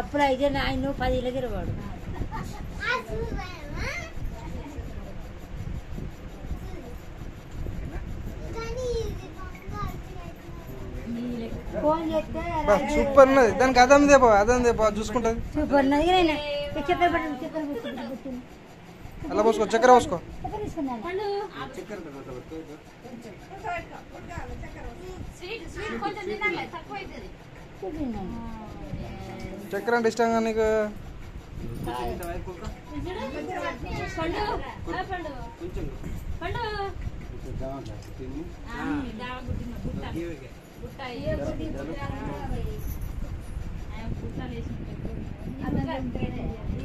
అప్పుడు అయితే ఆయన పది ఇళ్ళ తిరగాడు ఫోన్ చేస్తే బా, సూపర్ ఉన్నది దానికి అదం దేపో అదం దేపో చూసుకుంటుంది సూపర్ ఉన్నది నేను చక్కెర పట్టు చక్కెర పుట్టింది పుట్టింది అలా పోసుకో చక్కెర పోసుకో చక్కెర తీసుకున్నాను తిన్నాను. చక్కెర అంటే ఇష్టం కానీ నీకు అన్నం తింటేనే.